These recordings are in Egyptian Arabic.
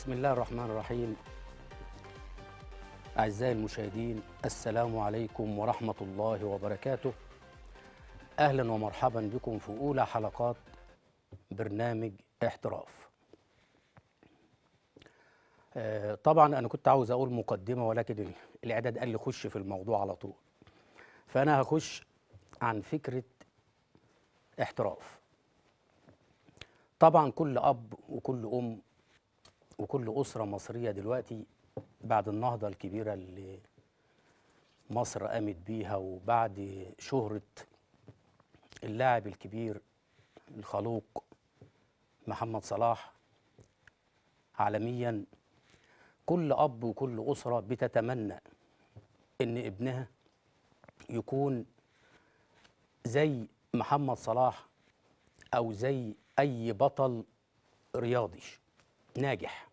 بسم الله الرحمن الرحيم أعزائي المشاهدين السلام عليكم ورحمة الله وبركاته أهلا ومرحبا بكم في أولى حلقات برنامج احتراف آه، طبعا أنا كنت عاوز أقول مقدمة ولكن ال- الإعداد قال لي خش في الموضوع على طول فأنا هخش عن فكرة احتراف طبعا كل أب وكل أم وكل أسرة مصرية دلوقتي بعد النهضة الكبيرة اللي مصر قامت بيها وبعد شهرة اللاعب الكبير الخلوق محمد صلاح عالميا كل أب وكل أسرة بتتمنى إن ابنها يكون زي محمد صلاح أو زي أي بطل رياضي ناجح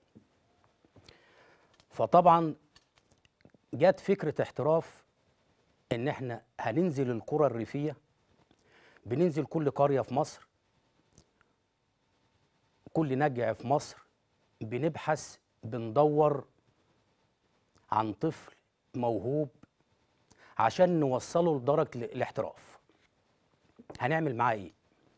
فطبعا جت فكرة احتراف ان احنا هننزل القرى الريفية بننزل كل قرية في مصر كل نجع في مصر بنبحث بندور عن طفل موهوب عشان نوصله لدرجة ال- الاحتراف هنعمل معاه ايه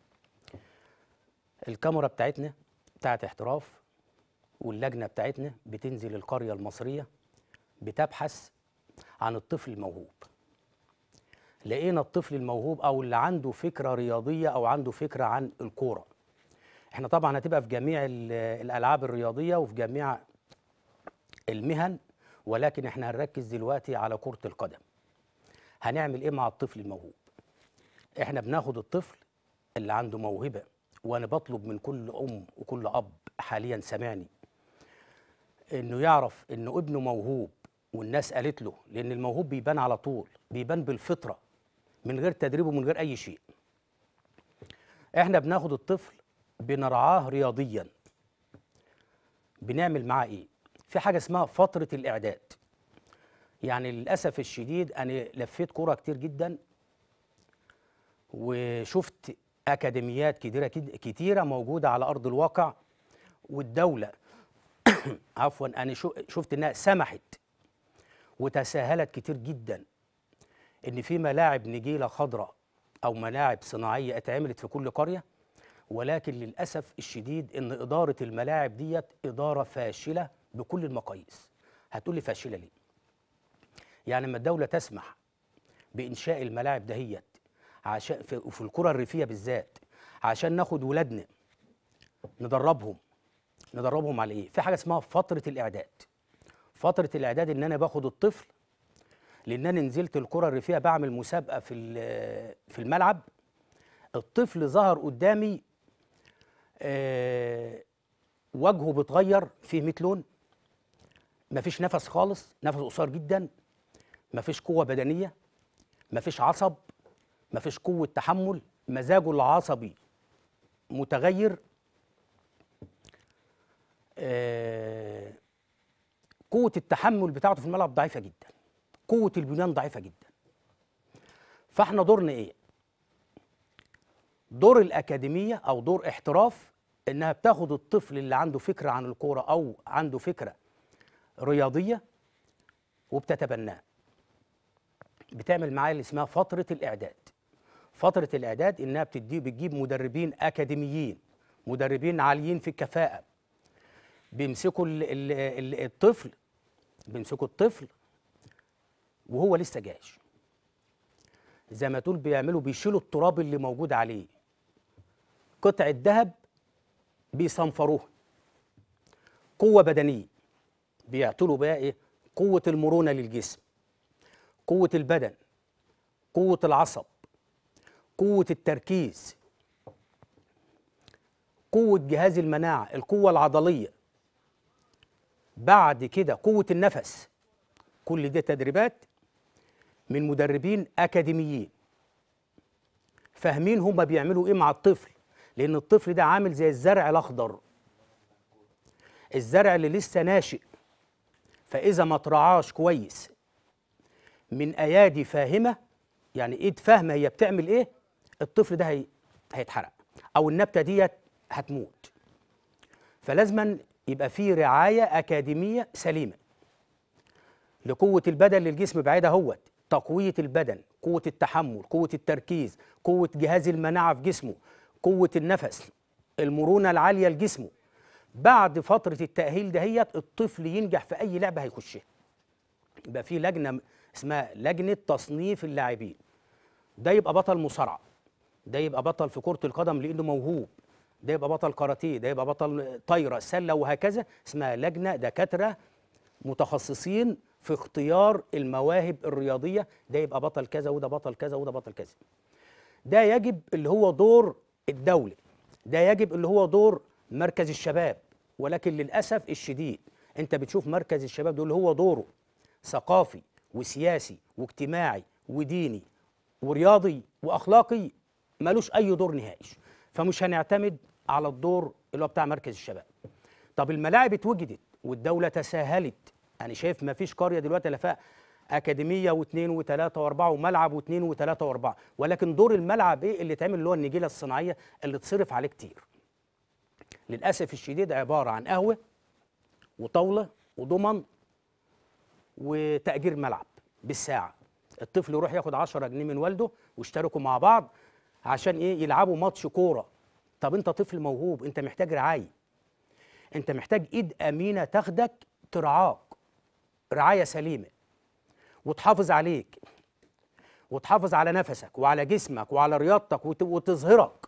الكاميرا بتاعتنا بتاعت احتراف واللجنه بتاعتنا بتنزل القريه المصريه بتبحث عن الطفل الموهوب لقينا الطفل الموهوب او اللي عنده فكره رياضيه او عنده فكره عن الكوره احنا طبعا هتبقى في جميع ال- الالعاب الرياضيه وفي جميع المهن ولكن احنا هنركز دلوقتي على كره القدم هنعمل ايه مع الطفل الموهوب احنا بناخد الطفل اللي عنده موهبه وانا بطلب من كل ام وكل اب حاليا سامعني انه يعرف انه ابنه موهوب والناس قالت له لان الموهوب بيبان على طول بيبان بالفطره من غير تدريب ومن غير اي شيء احنا بناخد الطفل بنرعاه رياضيا بنعمل معاه ايه في حاجه اسمها فتره الاعداد يعني للاسف الشديد انا لفيت كوره كتير جدا وشفت اكاديميات كتيره كد- كتيره موجوده على ارض الواقع والدوله عفوا انا شو- شفت انها سمحت وتساهلت كتير جدا ان في ملاعب نجيله خضراء او ملاعب صناعيه اتعملت في كل قريه ولكن للاسف الشديد ان اداره الملاعب ديت اداره فاشله بكل المقاييس هتقول لي فاشله ليه يعني لما الدوله تسمح بانشاء الملاعب دهيت عشان في, وفي القرى الريفيه بالذات عشان ناخد ولادنا ندربهم ندربهم على ايه في حاجه اسمها فتره الاعداد فتره الاعداد ان انا باخد الطفل لان انا نزلت القرى الريفيه بعمل مسابقه في ال- في الملعب الطفل ظهر قدامي آه، وجهه بيتغير فيه 100 لون مفيش نفس خالص نفس قصير جدا مفيش قوه بدنيه مفيش عصب مفيش قوه تحمل مزاجه العصبي متغير آه، قوه التحمل بتاعته في الملعب ضعيفه جدا قوه البنيان ضعيفه جدا فاحنا دورنا ايه دور الاكاديميه او دور احتراف انها بتاخد الطفل اللي عنده فكره عن الكوره او عنده فكره رياضيه وبتتبناه بتعمل معاه اللي اسمها فتره الاعداد فتره الاعداد انها بتدي بتجيب مدربين اكاديميين مدربين عاليين في الكفاءه بيمسكوا ال- ال- ال- الطفل بيمسكوا الطفل وهو لسه جايش زي ما تقول بيعملوا بيشيلوا التراب اللي موجود عليه قطعة ذهب بيصنفروها قوة بدنية بيعطوا بقى ايه قوة المرونة للجسم قوة البدن قوة العصب قوة التركيز قوة جهاز المناعة القوة العضلية بعد كده قوة النفس كل دي تدريبات من مدربين أكاديميين فاهمين هما بيعملوا إيه مع الطفل لأن الطفل ده عامل زي الزرع الأخضر الزرع اللي لسه ناشئ فإذا ما ترعاش كويس من أيادي فاهمة يعني إيد فاهمة هي بتعمل إيه الطفل ده هي هيتحرق أو النبتة ديت هتموت فلازما يبقى في رعايه اكاديميه سليمه لقوه البدن للجسم بعيدة هوت تقويه البدن قوه التحمل قوه التركيز قوه جهاز المناعه في جسمه قوه النفس المرونه العاليه لجسمه بعد فتره التاهيل دهيت الطفل ينجح في اي لعبه هيخشها يبقى في لجنه اسمها لجنه تصنيف اللاعبين ده يبقى بطل مصارعه ده يبقى بطل في كره القدم لانه موهوب ده يبقى بطل كاراتيه ده يبقى بطل طايره سله وهكذا اسمها لجنه دكاتره متخصصين في اختيار المواهب الرياضيه ده يبقى بطل كذا وده بطل كذا وده بطل كذا ده يجب اللي هو دور الدوله ده يجب اللي هو دور مركز الشباب ولكن للاسف الشديد انت بتشوف مركز الشباب ده اللي هو دوره ثقافي وسياسي واجتماعي وديني ورياضي واخلاقي ملوش اي دور نهائي فمش هنعتمد على الدور اللي هو بتاع مركز الشباب طب الملاعب اتوجدت والدوله تساهلت انا شايف ما فيش قريه دلوقتي لا فيها اكاديميه واثنين وثلاثه واربعه وملعب واثنين وثلاثه واربعه ولكن دور الملعب ايه اللي اتعمل اللي هو النجيله الصناعيه اللي اتصرف عليه كتير للاسف الشديد عباره عن قهوه وطاوله وضمن وتاجير ملعب بالساعه الطفل يروح ياخد 10 جنيه من والده واشتركوا مع بعض عشان ايه يلعبوا ماتش كوره طب انت طفل موهوب انت محتاج رعايه انت محتاج ايد امينه تاخدك ترعاك رعايه سليمه وتحافظ عليك وتحافظ على نفسك وعلى جسمك وعلى رياضتك وت- وتظهرك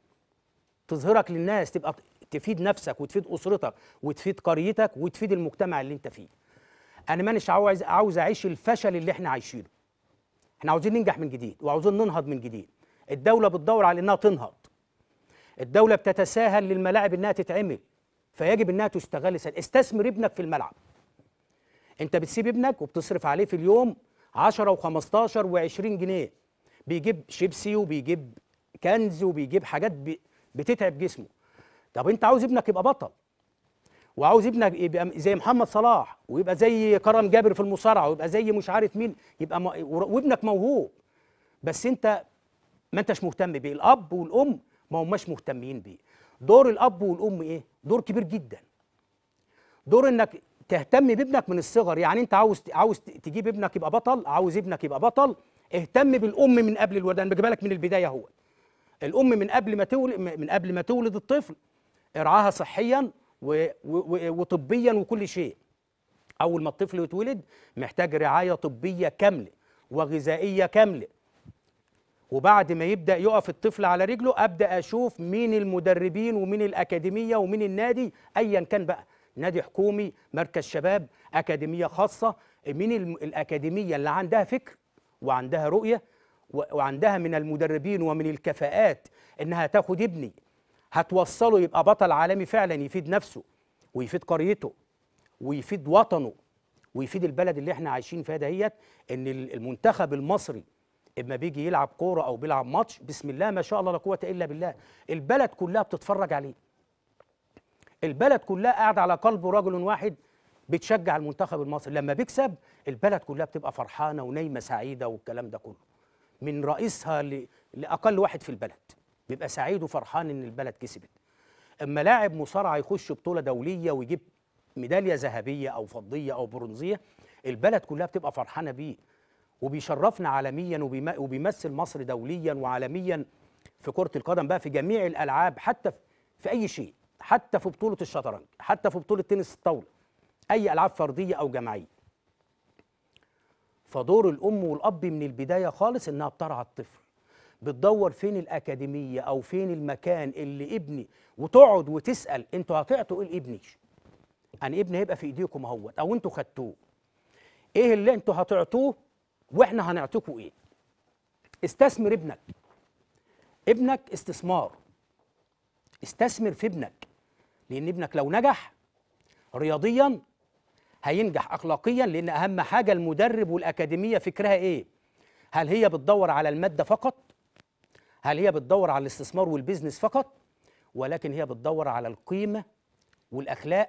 تظهرك للناس تبقى تفيد نفسك وتفيد اسرتك وتفيد قريتك وتفيد المجتمع اللي انت فيه انا مانيش عاوز عاوز اعيش الفشل اللي احنا عايشينه احنا عاوزين ننجح من جديد وعاوزين ننهض من جديد الدوله بتدور على انها تنهض الدوله بتتساهل للملاعب انها تتعمل فيجب انها تستغل سن. استثمر ابنك في الملعب انت بتسيب ابنك وبتصرف عليه في اليوم 10 و15 و20 جنيه بيجيب شيبسي وبيجيب كنز وبيجيب حاجات بي- بتتعب جسمه طب انت عاوز ابنك يبقى بطل وعاوز ابنك يبقى زي محمد صلاح ويبقى زي كرم جابر في المصارعه ويبقى زي مش عارف مين يبقى م... وابنك موهوب بس انت ما انتش مهتم بيه الاب والام ما هماش مهتمين بيه دور الاب والام ايه دور كبير جدا دور انك تهتم بابنك من الصغر يعني انت عاوز عاوز تجيب ابنك يبقى بطل عاوز ابنك يبقى بطل اهتم بالام من قبل الولد انا بجيبها لك من البدايه هو الام من قبل ما تولد من قبل ما تولد الطفل ارعاها صحيا و... و... وطبيا وكل شيء اول ما الطفل يتولد محتاج رعايه طبيه كامله وغذائيه كامله وبعد ما يبدا يقف الطفل على رجله ابدا اشوف مين المدربين ومين الاكاديميه ومين النادي ايا كان بقى نادي حكومي مركز شباب اكاديميه خاصه مين الم- الاكاديميه اللي عندها فكر وعندها رؤيه و- وعندها من المدربين ومن الكفاءات انها تاخد ابني هتوصله يبقى بطل عالمي فعلا يفيد نفسه ويفيد قريته ويفيد وطنه ويفيد البلد اللي احنا عايشين فيها دهيت ان ال- المنتخب المصري اما بيجي يلعب كوره او بيلعب ماتش بسم الله ما شاء الله لا قوه الا بالله البلد كلها بتتفرج عليه البلد كلها قاعده على قلب رجل واحد بتشجع المنتخب المصري لما بيكسب البلد كلها بتبقى فرحانه ونايمه سعيده والكلام ده كله من رئيسها ل... لاقل واحد في البلد بيبقى سعيد وفرحان ان البلد كسبت اما لاعب مصارعه يخش بطوله دوليه ويجيب ميداليه ذهبيه او فضيه او برونزيه البلد كلها بتبقى فرحانه بيه وبيشرفنا عالميا وبيم- وبيمثل مصر دوليا وعالميا في كره القدم بقى في جميع الالعاب حتى في- في اي شيء حتى في بطوله الشطرنج حتى في بطوله تنس الطاوله اي العاب فرديه او جماعيه فدور الام والاب من البدايه خالص انها بترعى الطفل بتدور فين الاكاديميه او فين المكان اللي ابني وتقعد وتسال انتوا هتعطوا ايه لابني يعني ابني هيبقى في ايديكم اهوت او انتوا خدتوه ايه اللي انتوا هتعطوه واحنا هنعطيكم ايه استثمر ابنك ابنك استثمار استثمر في ابنك لان ابنك لو نجح رياضيا هينجح اخلاقيا لان اهم حاجه المدرب والاكاديميه فكرها ايه هل هي بتدور على الماده فقط هل هي بتدور على الاستثمار والبيزنس فقط ولكن هي بتدور على القيمه والاخلاق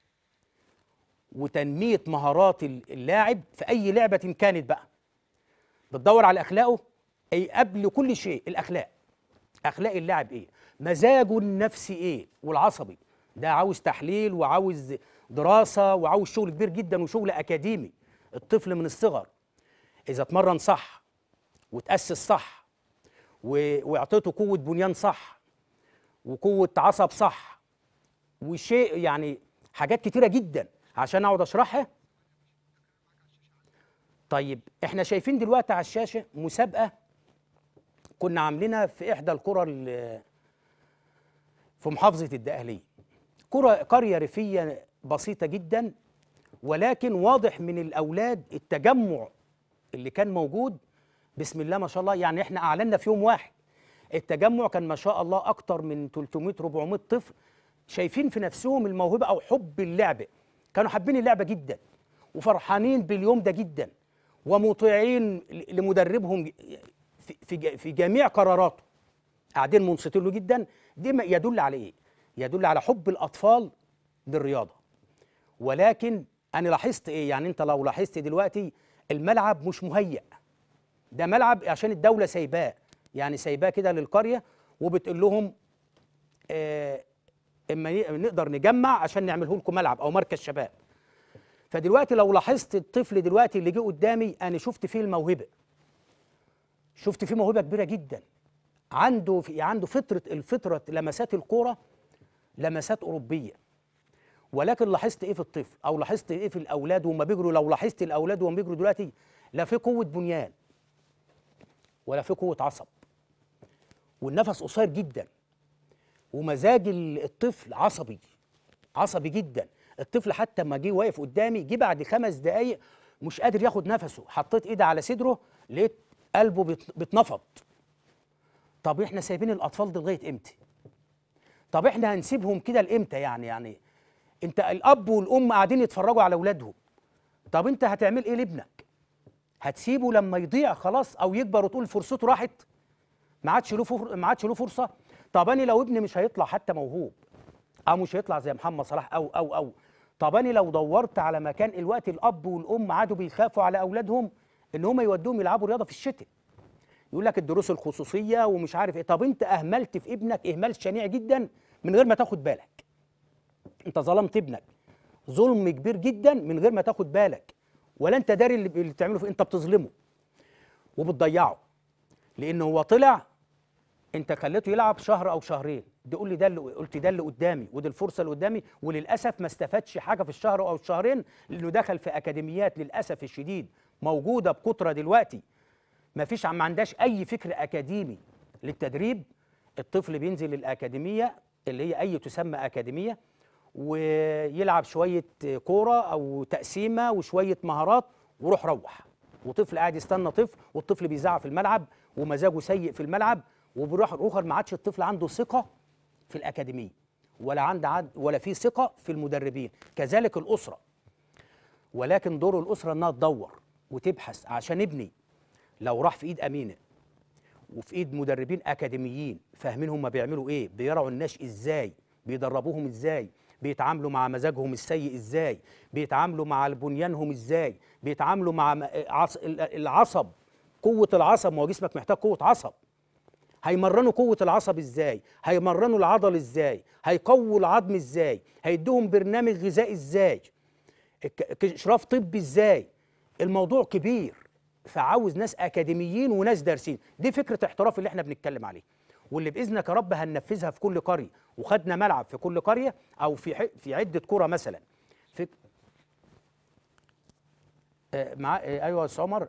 وتنميه مهارات اللاعب في اي لعبه كانت بقى بتدور على اخلاقه اي قبل كل شيء الاخلاق اخلاق اللاعب ايه مزاجه النفسي ايه والعصبي ده عاوز تحليل وعاوز دراسه وعاوز شغل كبير جدا وشغل اكاديمي الطفل من الصغر اذا اتمرن صح وتاسس صح و- واعطيته قوه بنيان صح وقوه عصب صح وشيء يعني حاجات كتيره جدا عشان اقعد اشرحها طيب احنا شايفين دلوقتي على الشاشه مسابقه كنا عاملينها في احدى القرى ال- في محافظه الدقهليه قرى قريه ريفيه بسيطه جدا ولكن واضح من الاولاد التجمع اللي كان موجود بسم الله ما شاء الله يعني احنا اعلنا في يوم واحد التجمع كان ما شاء الله اكتر من 300 400 طفل شايفين في نفسهم الموهبه او حب اللعبه كانوا حابين اللعبه جدا وفرحانين باليوم ده جدا ومطيعين ل- لمدربهم في في ج- في جميع قراراته قاعدين منصتين له جدا دي ما يدل على ايه يدل على حب الاطفال للرياضه ولكن انا لاحظت ايه يعني انت لو لاحظت دلوقتي الملعب مش مهيأ ده ملعب عشان الدوله سايباه يعني سايباه كده للقريه وبتقول لهم آه اما ي- نقدر نجمع عشان نعمله لكم ملعب او مركز شباب فدلوقتي لو لاحظت الطفل دلوقتي اللي جه قدامي انا شفت فيه الموهبه شفت فيه موهبه كبيره جدا عنده في عنده فطره الفطره لمسات الكوره لمسات اوروبيه ولكن لاحظت ايه في الطفل او لاحظت ايه في الاولاد وهم بيجروا لو لاحظت الاولاد وهم بيجروا دلوقتي لا في قوه بنيان ولا في قوه عصب والنفس قصير جدا ومزاج ال- الطفل عصبي عصبي جدا الطفل حتى ما جه واقف قدامي جه بعد خمس دقايق مش قادر ياخد نفسه حطيت ايدي على صدره لقيت قلبه بيت- بيتنفض طب احنا سايبين الاطفال دي لغايه امتى طب احنا هنسيبهم كده لامتى يعني يعني انت الاب والام قاعدين يتفرجوا على اولادهم طب انت هتعمل ايه لابنك هتسيبه لما يضيع خلاص او يكبر وتقول فرصته راحت ما عادش له فر... ما عادش له فرصه طب انا لو ابني مش هيطلع حتى موهوب او مش هيطلع زي محمد صلاح او او او طب انا لو دورت على مكان الوقت الاب والام عادوا بيخافوا على اولادهم ان هم يودوهم يلعبوا رياضه في الشتاء يقول لك الدروس الخصوصيه ومش عارف ايه طب انت اهملت في ابنك اهمال شنيع جدا من غير ما تاخد بالك انت ظلمت ابنك ظلم كبير جدا من غير ما تاخد بالك ولا انت داري اللي اللي بتعمله فيه انت بتظلمه وبتضيعه لان هو طلع انت خليته يلعب شهر او شهرين تقول لي ده اللي قلت ده اللي قدامي ودي الفرصه اللي قدامي وللاسف ما استفادش حاجه في الشهر او الشهرين لانه دخل في اكاديميات للاسف الشديد موجوده بكثره دلوقتي ما فيش ما عندهاش اي فكر اكاديمي للتدريب الطفل بينزل الاكاديميه اللي هي اي تسمى اكاديميه ويلعب شويه كوره او تقسيمه وشويه مهارات وروح روح وطفل قاعد يستنى طفل والطفل بيزعق في الملعب ومزاجه سيء في الملعب وبيروح اخر ما عادش الطفل عنده ثقه في الاكاديميه ولا عند عد ولا في ثقه في المدربين كذلك الاسره ولكن دور الاسره انها تدور وتبحث عشان ابني لو راح في ايد امينه وفي ايد مدربين اكاديميين فاهمين هم بيعملوا ايه بيرعوا الناس ازاي بيدربوهم ازاي بيتعاملوا مع مزاجهم السيء ازاي بيتعاملوا مع بنيانهم ازاي بيتعاملوا مع م- عص- العصب قوه العصب ما هو جسمك محتاج قوه عصب هيمرنوا قوة العصب ازاي؟ هيمرنوا العضل ازاي؟ هيقووا العظم ازاي؟ هيدوهم برنامج غذائي ازاي؟ الك- اشراف طبي ازاي؟ الموضوع كبير فعاوز ناس اكاديميين وناس دارسين، دي فكرة احتراف اللي احنا بنتكلم عليه. واللي باذنك يا رب هننفذها في كل قرية، وخدنا ملعب في كل قرية او في ح- في عدة قرى مثلا. في آه مع آه ايوه يا استاذ عمر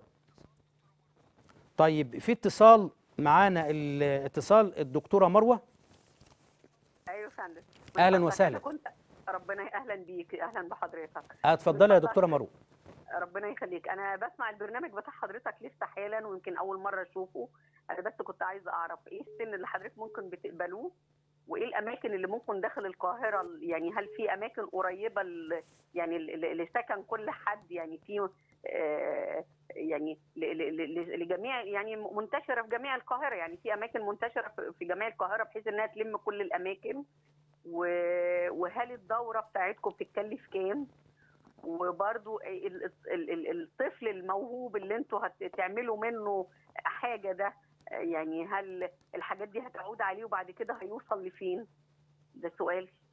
طيب في اتصال معانا الاتصال الدكتوره مروه ايوه يا فندم أهلاً من فضلك وسهلاً. أنا كنت ربنا اهلا بيك اهلا بحضرتك اتفضلي يا من دكتوره فضلك. مروه ربنا يخليك انا بسمع البرنامج بتاع حضرتك لسه حالا ويمكن اول مره اشوفه انا بس كنت عايزه اعرف ايه السن اللي حضرتك ممكن بتقبلوه وايه الاماكن اللي ممكن داخل القاهره يعني هل في اماكن قريبه ل- يعني ل- ل- لسكن كل حد يعني في آه، يعني ل- ل- ل- لجميع يعني منتشره في جميع القاهره يعني في اماكن منتشره في- في جميع القاهره بحيث انها تلم كل الاماكن و- وهل الدوره بتاعتكم بتتكلف كام؟ وبرضو ال- ال- ال- الطفل الموهوب اللي انتوا هتعملوا منه حاجه ده يعني هل الحاجات دي هتعود عليه وبعد كده هيوصل لفين؟ ده سؤال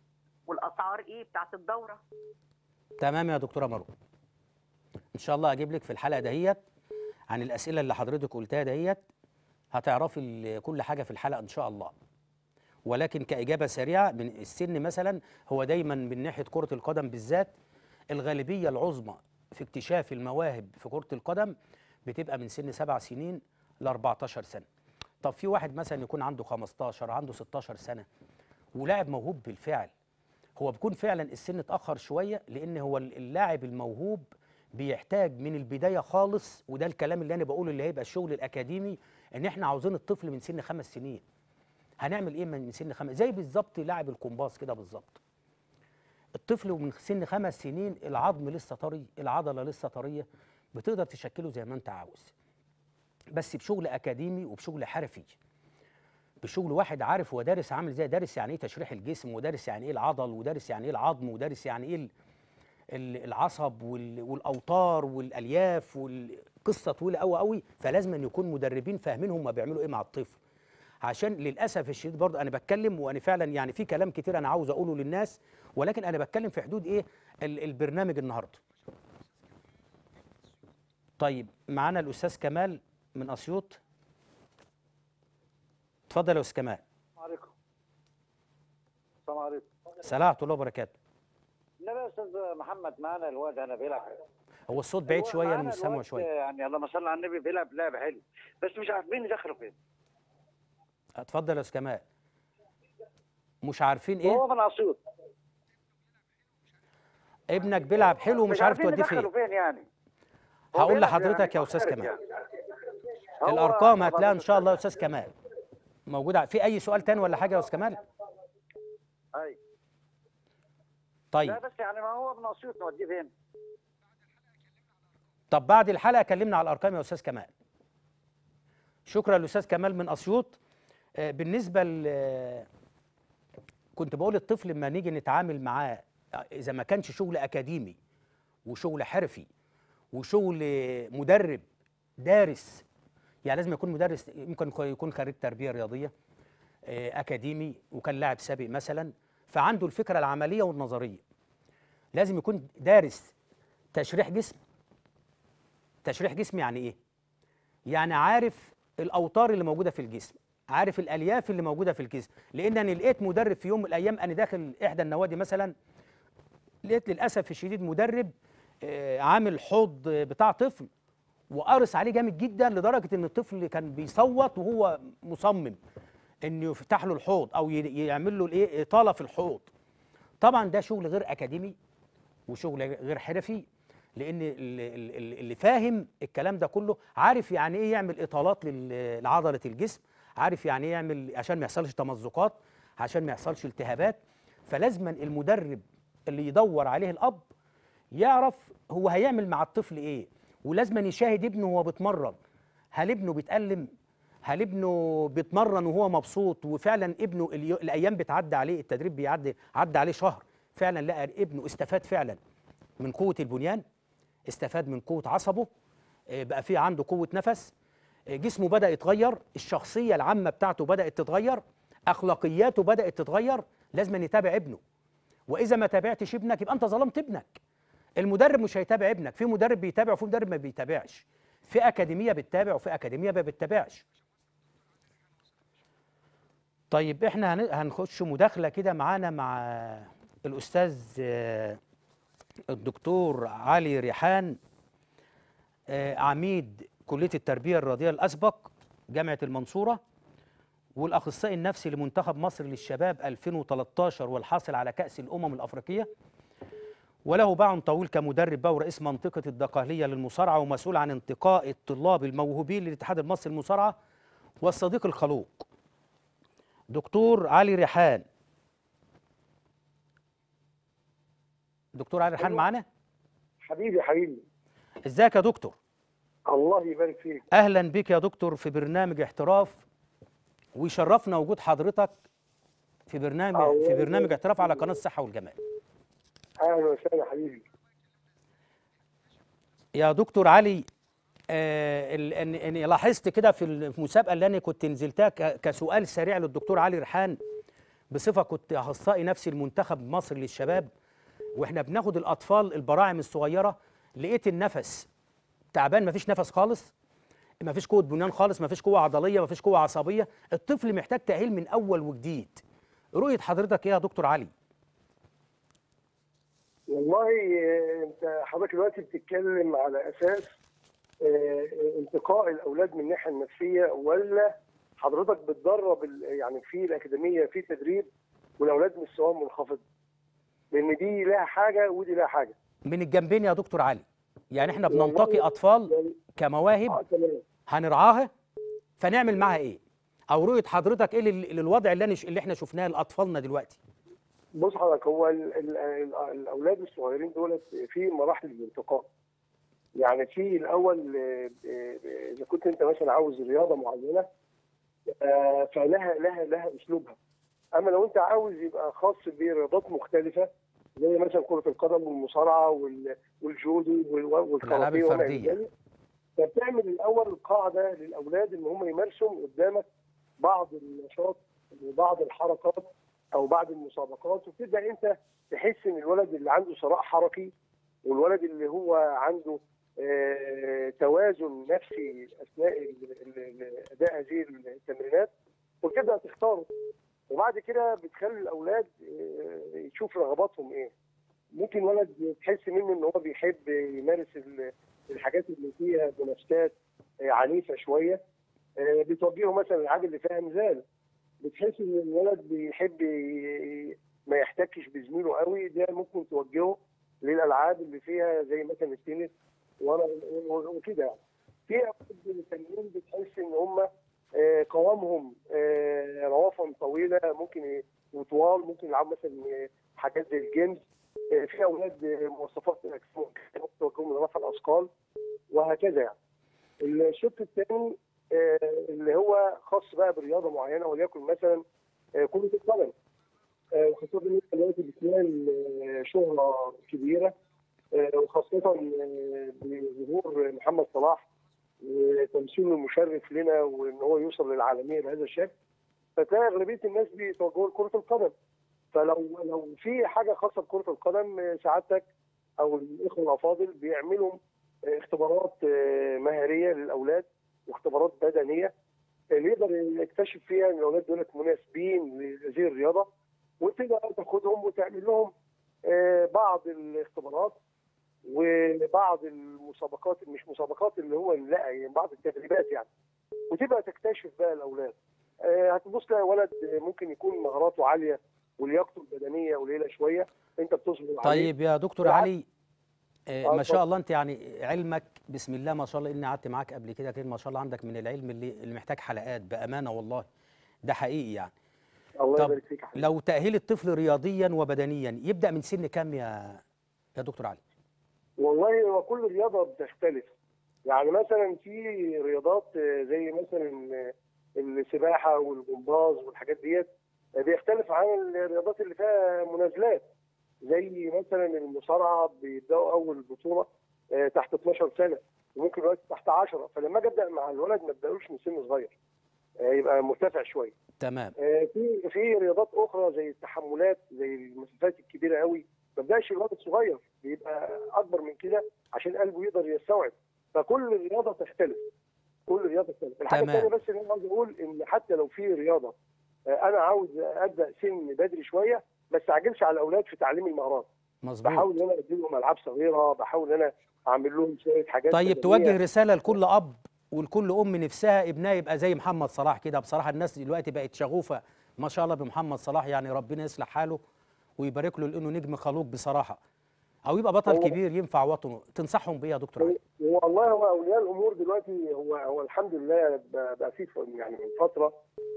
والاسعار ايه بتاعت الدوره تمام يا دكتوره مروه ان شاء الله اجيب لك في الحلقه دهيت عن الاسئله اللي حضرتك قلتها دهيت هتعرفي ال- كل حاجه في الحلقه ان شاء الله ولكن كاجابه سريعه من السن مثلا هو دايما من ناحيه كره القدم بالذات الغالبيه العظمى في اكتشاف المواهب في كره القدم بتبقى من سن سبع سنين ل 14 سنه طب في واحد مثلا يكون عنده 15 عنده 16 سنه ولاعب موهوب بالفعل هو بيكون فعلا السن اتاخر شويه لان هو اللاعب الموهوب بيحتاج من البدايه خالص وده الكلام اللي انا بقوله اللي هيبقى الشغل الاكاديمي ان احنا عاوزين الطفل من سن خمس سنين هنعمل ايه من سن خمس زي بالظبط لاعب الكومباس كده بالظبط الطفل من سن خمس سنين العظم لسه طري العضله لسه طريه بتقدر تشكله زي ما انت عاوز بس بشغل اكاديمي وبشغل حرفي بشغل واحد عارف هو دارس عامل ازاي دارس يعني ايه تشريح الجسم ودارس يعني ايه العضل ودارس يعني ايه العظم ودارس يعني ايه ال- ال- العصب وال- والاوتار والالياف والقصه طويله قوي قوي فلازم أن يكون مدربين فاهمين هم بيعملوا ايه مع الطفل عشان للاسف الشديد برضه انا بتكلم وانا فعلا يعني في كلام كتير انا عاوز اقوله للناس ولكن انا بتكلم في حدود ايه ال- البرنامج النهارده طيب معانا الاستاذ كمال من اسيوط اتفضل يا استاذ كمال السلام عليكم السلام عليكم سلام ورحمه الله وبركاته النبي يا استاذ محمد معانا الواد انا بيلعب هو الصوت بعيد هو شويه انا معانا مش سامعه الواد شويه يعني اللهم صل على النبي بيلعب لعب حلو بس مش عارفين يدخلوا فين اتفضل يا استاذ كمال مش عارفين ايه وهو من اسيوط ابنك بيلعب حلو ومش عارف عارفين توديه فين يدخلوا فين يعني هو هقول بيلعب لحضرتك يا يعني استاذ محترف كمال يعني. هو الارقام طبعاً هتلاقيها ان شاء الله يا استاذ كمال موجوده في اي سؤال تاني ولا حاجه يا استاذ كمال اي طيب لا بس يعني ما هو من اسيوط نوديه فين طب بعد الحلقه كلمنا على الارقام يا استاذ كمال شكرا للاستاذ كمال من اسيوط آه، بالنسبه ل كنت بقول الطفل لما نيجي نتعامل معاه آه، اذا ما كانش شغل اكاديمي وشغل حرفي وشغل مدرب دارس يعني لازم يكون مدرس ممكن يكون خريج تربيه رياضيه آه، اكاديمي وكان لاعب سابق مثلا فعنده الفكره العمليه والنظريه لازم يكون دارس تشريح جسم تشريح جسم يعني ايه يعني عارف الاوتار اللي موجوده في الجسم عارف الالياف اللي موجوده في الجسم لان انا لقيت مدرب في يوم من الايام انا داخل احدى النوادي مثلا لقيت للاسف الشديد مدرب آه، عامل حوض آه، بتاع طفل وقارص عليه جامد جدا لدرجه ان الطفل كان بيصوت وهو مصمم انه يفتح له الحوض او ي- يعمل له الايه اطاله في الحوض طبعا ده شغل غير اكاديمي وشغل غير حرفي لان اللي, اللي اللي فاهم الكلام ده كله عارف يعني ايه يعمل اطالات لل- لعضله الجسم عارف يعني ايه يعمل عشان ما يحصلش تمزقات عشان ما يحصلش التهابات فلازما المدرب اللي يدور عليه الاب يعرف هو هيعمل مع الطفل ايه ولازما يشاهد ابنه وهو بيتمرن هل ابنه بيتألم هل ابنه بيتمرن وهو مبسوط وفعلا ابنه اليو- الايام بتعدي عليه التدريب بيعدي عدى عليه شهر فعلا لقى ابنه استفاد فعلا من قوه البنيان استفاد من قوه عصبه آه، بقى في عنده قوه نفس آه، جسمه بدا يتغير الشخصيه العامه بتاعته بدات تتغير اخلاقياته بدات تتغير لازم يتابع ابنه واذا ما تابعتش ابنك يبقى انت ظلمت ابنك المدرب مش هيتابع ابنك في مدرب بيتابع وفي مدرب ما بيتابعش في اكاديميه بتتابع وفي اكاديميه ما بتتابعش طيب احنا هن- هنخش مداخله كده معانا مع الاستاذ آه، الدكتور علي ريحان آه، عميد كليه التربيه الرياضيه الاسبق جامعه المنصوره والاخصائي النفسي لمنتخب مصر للشباب 2013 والحاصل على كاس الامم الافريقيه وله باع طويل كمدرب بقى ورئيس منطقة الدقهلية للمصارعة ومسؤول عن انتقاء الطلاب الموهوبين للاتحاد المصري للمصارعة والصديق الخلوق دكتور علي ريحان دكتور علي ريحان أيوة. معانا حبيبي حبيبي ازيك يا دكتور الله يبارك فيك اهلا بك يا دكتور في برنامج احتراف ويشرفنا وجود حضرتك في برنامج الله في برنامج يبارك احتراف على فيك. قناة الصحة والجمال اهلا وسهلا حبيبي يا دكتور علي آه ال- إن- اني لاحظت كده في المسابقه اللي انا كنت نزلتها ك- كسؤال سريع للدكتور علي ريحان بصفه كنت اخصائي نفسي المنتخب مصر للشباب واحنا بناخد الاطفال البراعم الصغيره لقيت النفس تعبان مفيش نفس خالص مفيش قوه بنيان خالص مفيش قوه عضليه مفيش قوه عصبيه الطفل محتاج تاهيل من اول وجديد رؤيه حضرتك ايه يا دكتور علي والله آه، انت حضرتك دلوقتي بتتكلم على اساس آه، انتقاء الاولاد من الناحيه النفسيه ولا حضرتك بتدرب ال- يعني في الاكاديميه في تدريب والاولاد مستواهم منخفض لان دي لها حاجه ودي لها حاجه من الجنبين يا دكتور علي يعني احنا والله بننتقي اطفال يعني كمواهب اه تمام هنرعاها فنعمل معاها ايه او رؤيه حضرتك ايه لل- للوضع اللي, أنا ش- اللي احنا شفناه لاطفالنا دلوقتي بص حضرتك هو ال ال ال الاولاد الصغيرين دولت في مراحل الانتقاء يعني في الاول آه، آه، اذا كنت انت مثلا عاوز رياضه معينه آه، فلها لها لها اسلوبها اما لو انت عاوز يبقى خاص برياضات مختلفه زي مثلا كره القدم والمصارعه وال- والجودو وال- الألعاب والكاراتيه وما إلى الفردية. ذلك، فبتعمل الاول قاعده للاولاد ان هم يمارسوا قدامك بعض النشاط وبعض الحركات او بعض المسابقات وتبدا انت تحس ان الولد اللي عنده ثراء حركي والولد اللي هو عنده آه، توازن نفسي اثناء ال- ال- ال- اداء هذه التمرينات وتبدا تختاره وبعد كده بتخلي الاولاد آه، يشوف رغباتهم ايه ممكن ولد تحس منه ان هو بيحب يمارس ال- الحاجات اللي فيها منافسات آه، عنيفه شويه آه، بتوجهه مثلا الالعاب اللي فيها نزال بتحس ان الولد بيحب ي- ما يحتكش بزميله قوي ده ممكن توجهه للالعاب اللي فيها زي مثلا التنس وأنا- وكده يعني في أولاد تانيين بتحس ان هم آه، قوامهم آه، روافهم طويله ممكن ي- وطوال ممكن يلعبوا مثلا آه، حاجات زي الجيمز آه، في اولاد آه، مواصفات الاجسام ممكن توجههم لرفع الاثقال وهكذا يعني الشق الثاني آه، اللي هو خاص بقى برياضه معينه وليكن مثلا آه، كره القدم آه، وخاصه ان إحنا دلوقتي بتنال آه، شهره كبيره آه، وخاصه آه، بظهور محمد صلاح وتمثيله المشرف لنا وان هو يوصل للعالميه بهذا الشكل فتلاقي اغلبيه الناس بيتوجهوا لكره القدم فلو لو في حاجه خاصه بكره القدم آه، سعادتك او الاخوه الافاضل بيعملوا آه، اختبارات آه، مهاريه للاولاد واختبارات بدنيه اللي يقدر يكتشف فيها ان الاولاد دولت مناسبين لهذه الرياضه وتقدر تاخدهم وتعمل لهم آه، بعض الاختبارات وبعض المسابقات مش مسابقات اللي هو لا يعني بعض التدريبات يعني وتبقى تكتشف بقى الاولاد آه، هتبص تلاقي ولد ممكن يكون مهاراته عاليه ولياقته البدنيه قليله شويه انت بتصبر عليه طيب يا دكتور بالعكس. علي آه، آه، ما شاء اتفضل. الله انت يعني علمك بسم الله ما شاء الله اني قعدت معاك قبل كده كده ما شاء الله عندك من العلم اللي اللي محتاج حلقات بامانه والله ده حقيقي يعني الله طب يبارك فيك يا حبيبي لو تاهيل الطفل رياضيا وبدنيا يبدا من سن كام يا يا دكتور علي والله هو كل رياضه بتختلف يعني مثلا في رياضات آه، زي مثلا آه، السباحه والجمباز والحاجات ديت آه، بيختلف عن الرياضات اللي فيها منازلات زي مثلا المصارعه بيبداوا اول بطوله آه، تحت 12 سنه وممكن دلوقتي تحت 10 فلما اجي ابدا مع الولد ما ابداوش من سن صغير آه، يبقى مرتفع شويه تمام آه، في في رياضات اخرى زي التحملات زي المسافات الكبيره قوي ما بيبداش الولد الصغير بيبقى اكبر من كده عشان قلبه يقدر يستوعب فكل رياضه تختلف كل رياضه تختلف الحاجه تمام. الثانيه بس اللي انا عاوز اقول ان حتى لو في رياضه آه، انا عاوز ابدا سن بدري شويه بس اعجلش على الاولاد في تعليم المهارات مظبوط بحاول ان انا اديلهم العاب صغيره بحاول ان انا اعمل لهم شويه حاجات طيب بدنية. توجه رساله لكل اب ولكل ام نفسها ابنها يبقى زي محمد صلاح كده بصراحه الناس دلوقتي بقت شغوفه ما شاء الله بمحمد صلاح يعني ربنا يصلح حاله ويبارك له لانه نجم خلوق بصراحه او يبقى بطل هو- كبير ينفع وطنه تنصحهم بايه يا دكتور علي والله هو اولياء الامور دلوقتي هو هو الحمد لله بقى بقى في ف- يعني من فتره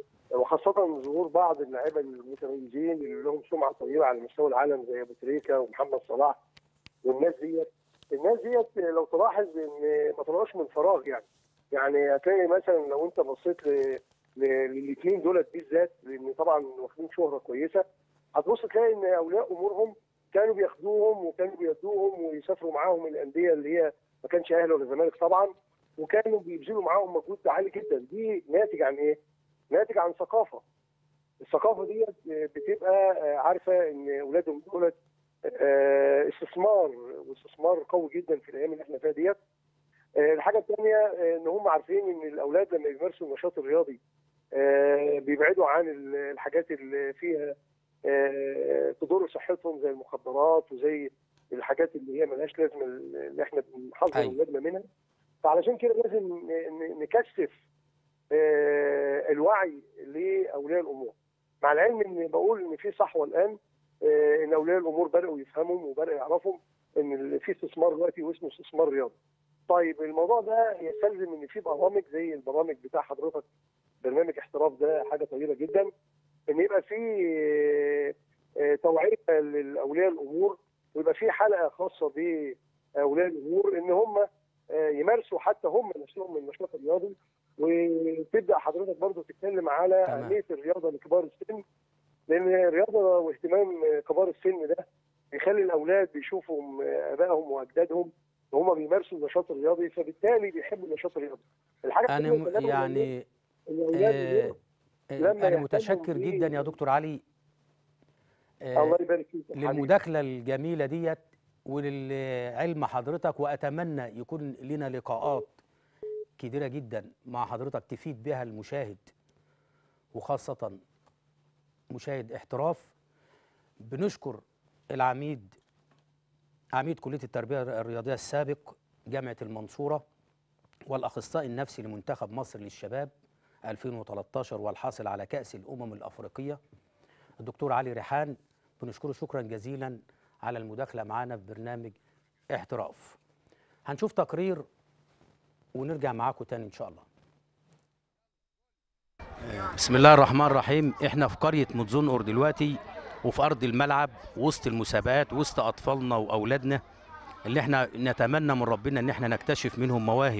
وخاصه ظهور بعض اللاعيبه المتميزين اللي لهم سمعه طيبه على مستوى العالم زي ابو تريكه ومحمد صلاح والناس ديت الناس ديت لو تلاحظ ان ما طلعوش من فراغ يعني يعني هتلاقي مثلا لو انت بصيت ل- ل- للاثنين دولت بالذات لان طبعا واخدين شهره كويسه هتبص تلاقي ان اولياء امورهم كانوا بياخدوهم وكانوا بيدوهم ويسافروا معاهم الانديه اللي هي ما كانش اهلي ولا زمالك طبعا وكانوا بيبذلوا معاهم مجهود عالي جدا دي ناتج عن ايه؟ ناتج عن ثقافه الثقافه ديت بتبقى آه، عارفه ان اولادهم دولت آه، استثمار واستثمار قوي جدا في الايام اللي احنا فيها ديت آه، الحاجه الثانيه ان هم عارفين ان الاولاد لما بيمارسوا النشاط الرياضي آه، بيبعدوا عن ال- الحاجات اللي فيها آه، تضر صحتهم زي المخدرات وزي الحاجات اللي هي ملهاش لازمه اللي احنا بنحذر أيوة. اولادنا منها فعلشان كده لازم ن- ن- نكثف آه، الوعي لاولياء الامور مع العلم ان بقول ان في صحوه الان آه، ان اولياء الامور بداوا يفهموا وبداوا يعرفوا ان ال- في استثمار دلوقتي واسمه استثمار رياضي. طيب الموضوع ده يستلزم ان في برامج زي البرامج بتاع حضرتك برنامج احتراف ده حاجه طيبه جدا ان يبقى في آه، آه، توعيه لاولياء الامور ويبقى في حلقه خاصه باولياء الامور ان هم آه، يمارسوا حتى هم نفسهم النشاط الرياضي وتبدا حضرتك برضو تتكلم على تمام. اهميه الرياضه لكبار السن لان الرياضه واهتمام كبار السن ده بيخلي الاولاد بيشوفوا ابائهم واجدادهم وهم بيمارسوا النشاط الرياضي فبالتالي بيحبوا النشاط الرياضي. الحاجه انا الثانية م- كمان يعني إن الاولاد آه، آه، لما انا يهتموا متشكر بيه- جدا يا دكتور علي آه، الله يبارك فيك يا حبيبي. للمداخله الجميله ديت وللعلم حضرتك واتمنى يكون لنا لقاءات كتيره جدا مع حضرتك تفيد بها المشاهد وخاصه مشاهد احتراف بنشكر العميد عميد كليه التربيه الرياضيه السابق جامعه المنصوره والاخصائي النفسي لمنتخب مصر للشباب 2013 والحاصل على كاس الامم الافريقيه الدكتور علي ريحان بنشكره شكرا جزيلا على المداخله معنا في برنامج احتراف هنشوف تقرير ونرجع معاكم تاني ان شاء الله بسم الله الرحمن الرحيم احنا في قريه متزنقر دلوقتي وفي ارض الملعب وسط المسابقات وسط اطفالنا واولادنا اللي احنا نتمنى من ربنا ان احنا نكتشف منهم مواهب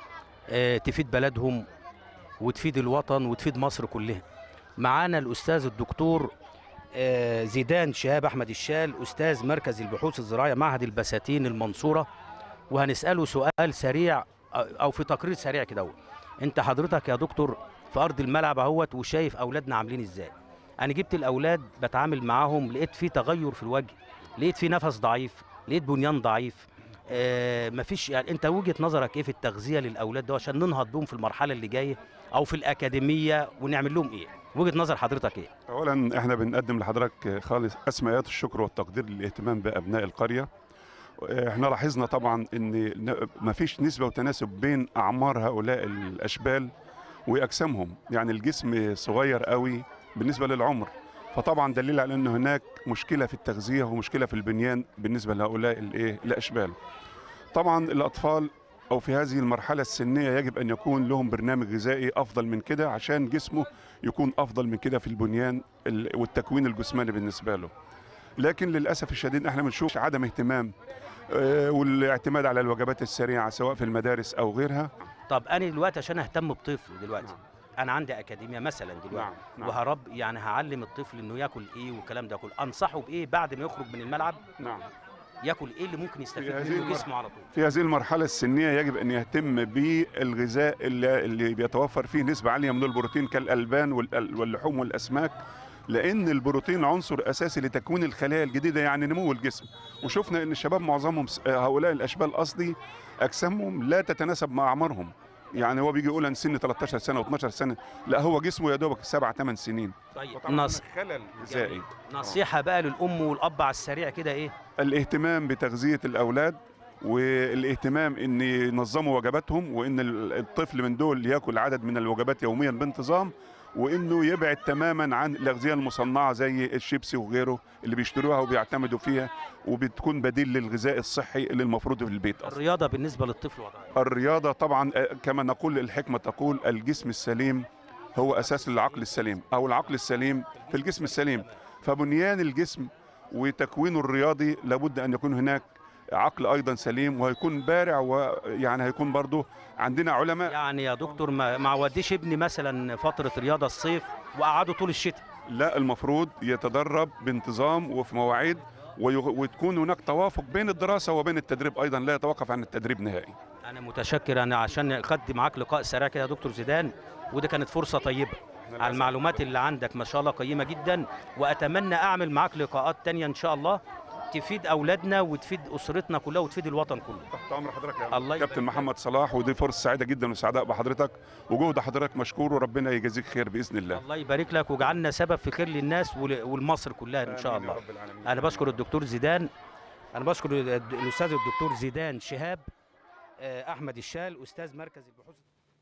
اه تفيد بلدهم وتفيد الوطن وتفيد مصر كلها معانا الاستاذ الدكتور آه، زيدان شهاب احمد الشال استاذ مركز البحوث الزراعيه معهد البساتين المنصوره وهنساله سؤال سريع او في تقرير سريع كده اهو. انت حضرتك يا دكتور في ارض الملعب اهوت وشايف اولادنا عاملين ازاي انا جبت الاولاد بتعامل معاهم لقيت في تغير في الوجه لقيت في نفس ضعيف لقيت بنيان ضعيف آه مفيش يعني انت وجهه نظرك ايه في التغذيه للاولاد ده عشان ننهض بهم في المرحله اللي جايه او في الاكاديميه ونعمل لهم ايه وجهه نظر حضرتك ايه اولا احنا بنقدم لحضرتك خالص اسماءات الشكر والتقدير للاهتمام بابناء القريه احنا لاحظنا طبعا ان ما فيش نسبه وتناسب بين اعمار هؤلاء الاشبال واجسامهم يعني الجسم صغير قوي بالنسبه للعمر فطبعا دليل على ان هناك مشكله في التغذيه ومشكله في البنيان بالنسبه لهؤلاء الايه الاشبال طبعا الاطفال او في هذه المرحله السنيه يجب ان يكون لهم برنامج غذائي افضل من كده عشان جسمه يكون افضل من كده في البنيان ال- والتكوين الجسماني بالنسبه له لكن للاسف الشديد احنا بنشوف عدم اهتمام آه، والاعتماد على الوجبات السريعه سواء في المدارس او غيرها طب انا دلوقتي عشان اهتم بطفل دلوقتي نعم. انا عندي اكاديميه مثلا دلوقتي وهرب يعني هعلم الطفل انه ياكل ايه والكلام ده كله انصحه بايه بعد ما يخرج من الملعب نعم ياكل ايه اللي ممكن يستفيد هذه منه المر- جسمه على طول في هذه المرحلة السنية يجب أن يهتم بالغذاء اللي, اللي بيتوفر فيه نسبة عالية من البروتين كالألبان والأل- واللحوم والأسماك لأن البروتين عنصر أساسي لتكوين الخلايا الجديدة يعني نمو الجسم وشفنا أن الشباب معظمهم س- هؤلاء الأشبال قصدي أجسامهم لا تتناسب مع أعمارهم يعني هو بيجي يقول أن سن 13 سنة و12 سنة لا هو جسمه يا دوبك 7 8 سنين طيب وطبعاً نص... خلل غذائي نصيحه بقى للام والاب على السريع كده ايه الاهتمام بتغذية الأولاد والاهتمام ان ينظموا وجباتهم وان ال- الطفل من دول ياكل عدد من الوجبات يوميا بانتظام وانه يبعد تماما عن الاغذيه المصنعه زي الشيبسي وغيره اللي بيشتروها وبيعتمدوا فيها وبتكون بديل للغذاء الصحي اللي المفروض في البيت أصلاً. الرياضه بالنسبه للطفل وضعها الرياضه طبعا آه، كما نقول الحكمه تقول الجسم السليم هو اساس العقل السليم او العقل السليم في الجسم السليم فبنيان الجسم وتكوينه الرياضي لابد ان يكون هناك عقل ايضا سليم وهيكون بارع ويعني هيكون برضه عندنا علماء يعني يا دكتور ما ما اوديش ابني مثلا فتره رياضه الصيف واقعده طول الشتاء لا المفروض يتدرب بانتظام وفي مواعيد ويغ- وتكون هناك توافق بين الدراسه وبين التدريب ايضا لا يتوقف عن التدريب نهائي انا متشكر انا عشان اخدي معاك لقاء سريع كده يا دكتور زيدان ودي كانت فرصه طيبه على المعلومات اللي عندك ما شاء الله قيمه جدا واتمنى اعمل معاك لقاءات تانية ان شاء الله تفيد اولادنا وتفيد اسرتنا كلها وتفيد الوطن كله تحت امر حضرتك يا الله يبارك كابتن محمد صلاح ودي فرصه سعيده جدا وسعداء بحضرتك وجهد حضرتك مشكور وربنا يجازيك خير باذن الله الله يبارك لك وجعلنا سبب في خير للناس ول- ولمصر كلها ان شاء آمين يا الله رب العالمين. انا بشكر الدكتور زيدان انا بشكر الد- الاستاذ الدكتور زيدان شهاب آه، احمد الشال استاذ مركز البحوث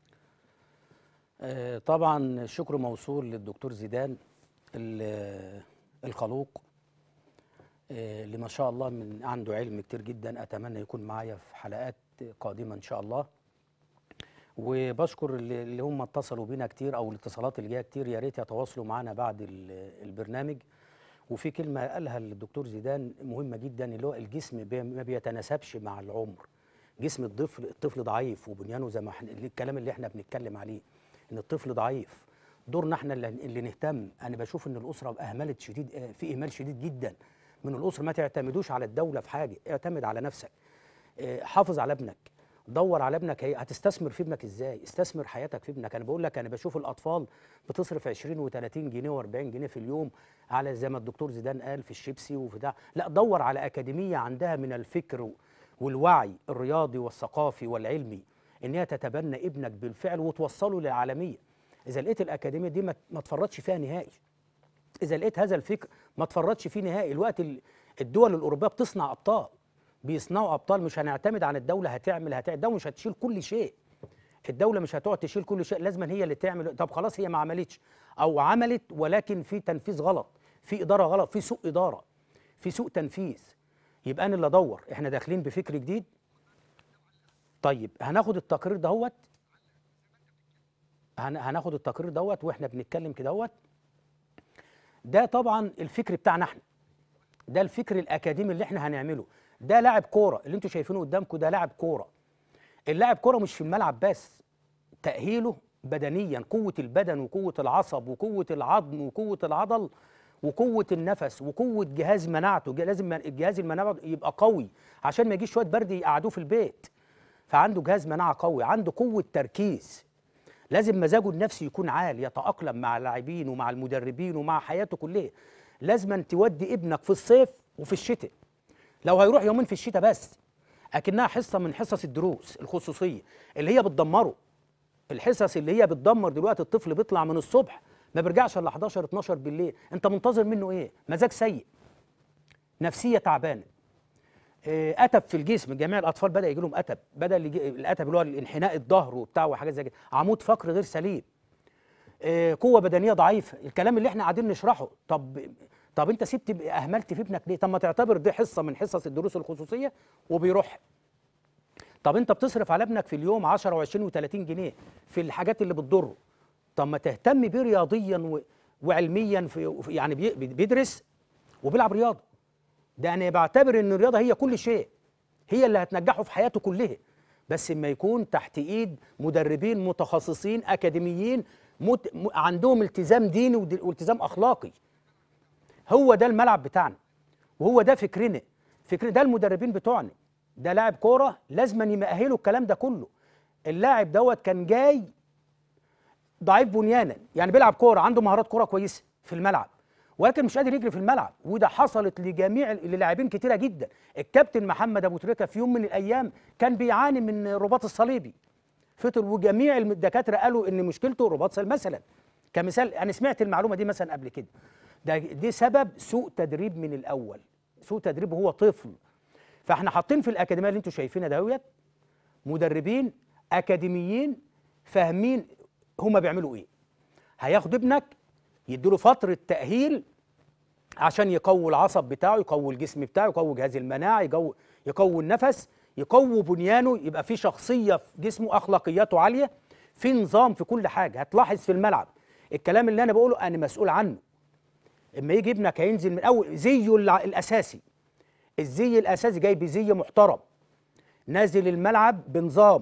آه، طبعا الشكر موصول للدكتور زيدان ال- الخلوق آه، اللي ما شاء الله من عنده علم كتير جدا اتمنى يكون معايا في حلقات قادمه ان شاء الله وبشكر اللي اللي هم اتصلوا بينا كتير او الاتصالات اللي جايه كتير يا ريت يتواصلوا معانا بعد ال- البرنامج وفي كلمه قالها الدكتور زيدان مهمه جدا اللي هو الجسم بي- ما بيتناسبش مع العمر جسم الطفل الطفل ضعيف وبنيانه زي ما احنا الكلام اللي احنا بنتكلم عليه ان الطفل ضعيف دورنا احنا اللي, اللي نهتم انا بشوف ان الاسره اهملت شديد آه، في اهمال شديد جدا من الاسره ما تعتمدوش على الدوله في حاجه اعتمد على نفسك آه، حافظ على ابنك دور على ابنك هي هتستثمر في ابنك ازاي استثمر حياتك في ابنك انا بقول لك انا بشوف الاطفال بتصرف 20 و30 جنيه و40 جنيه في اليوم على زي ما الدكتور زيدان قال في الشيبسي وفي ده لا دور على اكاديميه عندها من الفكر والوعي الرياضي والثقافي والعلمي ان هي تتبنى ابنك بالفعل وتوصله للعالميه اذا لقيت الاكاديميه دي ما ما تفرطش فيها نهائي اذا لقيت هذا الفكر ما تفرطش فيه نهائي الوقت ال- الدول الاوروبيه بتصنع ابطال بيصنعوا ابطال مش هنعتمد على الدوله هتعمل هتعمل الدوله مش هتشيل كل شيء الدوله مش هتقعد تشيل كل شيء لازم هي اللي تعمل طب خلاص هي ما عملتش او عملت ولكن في تنفيذ غلط في اداره غلط في سوء اداره في سوء تنفيذ يبقى انا اللي ادور احنا داخلين بفكر جديد طيب هناخد التقرير دهوت هن- هناخد التقرير دوت واحنا بنتكلم كده دوت ده طبعا الفكر بتاعنا احنا ده الفكر الاكاديمي اللي احنا هنعمله ده لاعب كوره اللي انتوا شايفينه قدامكم ده لاعب كوره اللاعب كوره مش في الملعب بس تاهيله بدنيا قوه البدن وقوه العصب وقوه العظم وقوه العضل وقوه النفس وقوه جهاز مناعته جه- لازم من- الجهاز المناعه يبقى قوي عشان ما يجيش شويه برد يقعدوه في البيت فعنده جهاز مناعه قوي عنده قوه تركيز لازم مزاجه النفسي يكون عال يتأقلم مع اللاعبين ومع المدربين ومع حياته كلها لازم تودي ابنك في الصيف وفي الشتاء لو هيروح يومين في الشتاء بس اكنها حصه من حصص الدروس الخصوصيه اللي هي بتدمره الحصص اللي هي بتدمر دلوقتي الطفل بيطلع من الصبح ما بيرجعش الا 11 12 بالليل انت منتظر منه ايه مزاج سيء نفسيه تعبانه آه، اتب في الجسم جميع الاطفال بدا يجي لهم اتب بدا اللي يجي- الاتب اللي هو الانحناء الظهر وبتاع وحاجات زي كده عمود فقري غير سليم آه، قوه بدنيه ضعيفه الكلام اللي احنا قاعدين نشرحه طب طب انت سبت اهملت في ابنك ليه طب ما تعتبر دي حصه من حصص الدروس الخصوصيه وبيروح طب انت بتصرف على ابنك في اليوم 10 و20 و30 جنيه في الحاجات اللي بتضره طب ما تهتم بيه رياضيا و... وعلميا في في- يعني بي... بيدرس وبيلعب رياضه ده انا بعتبر ان الرياضه هي كل شيء هي اللي هتنجحه في حياته كلها بس اما يكون تحت ايد مدربين متخصصين اكاديميين مت... م... عندهم التزام ديني ود- والتزام اخلاقي هو ده الملعب بتاعنا وهو ده فكرنا فكرنا ده المدربين بتوعنا ده لاعب كوره لازم يمأهله الكلام ده كله اللاعب دوت كان جاي ضعيف بنيانا يعني بيلعب كوره عنده مهارات كوره كويسه في الملعب ولكن مش قادر يجري في الملعب وده حصلت لجميع للاعبين كتيره جدا الكابتن محمد ابو تريكه في يوم من الايام كان بيعاني من رباط الصليبي فطر وجميع الدكاتره قالوا ان مشكلته رباط صليبي مثلا كمثال انا سمعت المعلومه دي مثلا قبل كده ده دي سبب سوء تدريب من الاول سوء تدريب وهو طفل فاحنا حاطين في الاكاديميه اللي انتوا شايفينها دهوت مدربين اكاديميين فاهمين هما بيعملوا ايه هياخد ابنك يديله فتره تاهيل عشان يقوي العصب بتاعه يقوي الجسم بتاعه يقوي جهاز المناعه يقوي يقوي النفس يقوي بنيانه يبقى في شخصيه في جسمه اخلاقياته عاليه في نظام في كل حاجه هتلاحظ في الملعب الكلام اللي انا بقوله انا مسؤول عنه اما يجي ابنك هينزل من اول زيه الع- الاساسي الزي الاساسي جاي بزي محترم نازل الملعب بنظام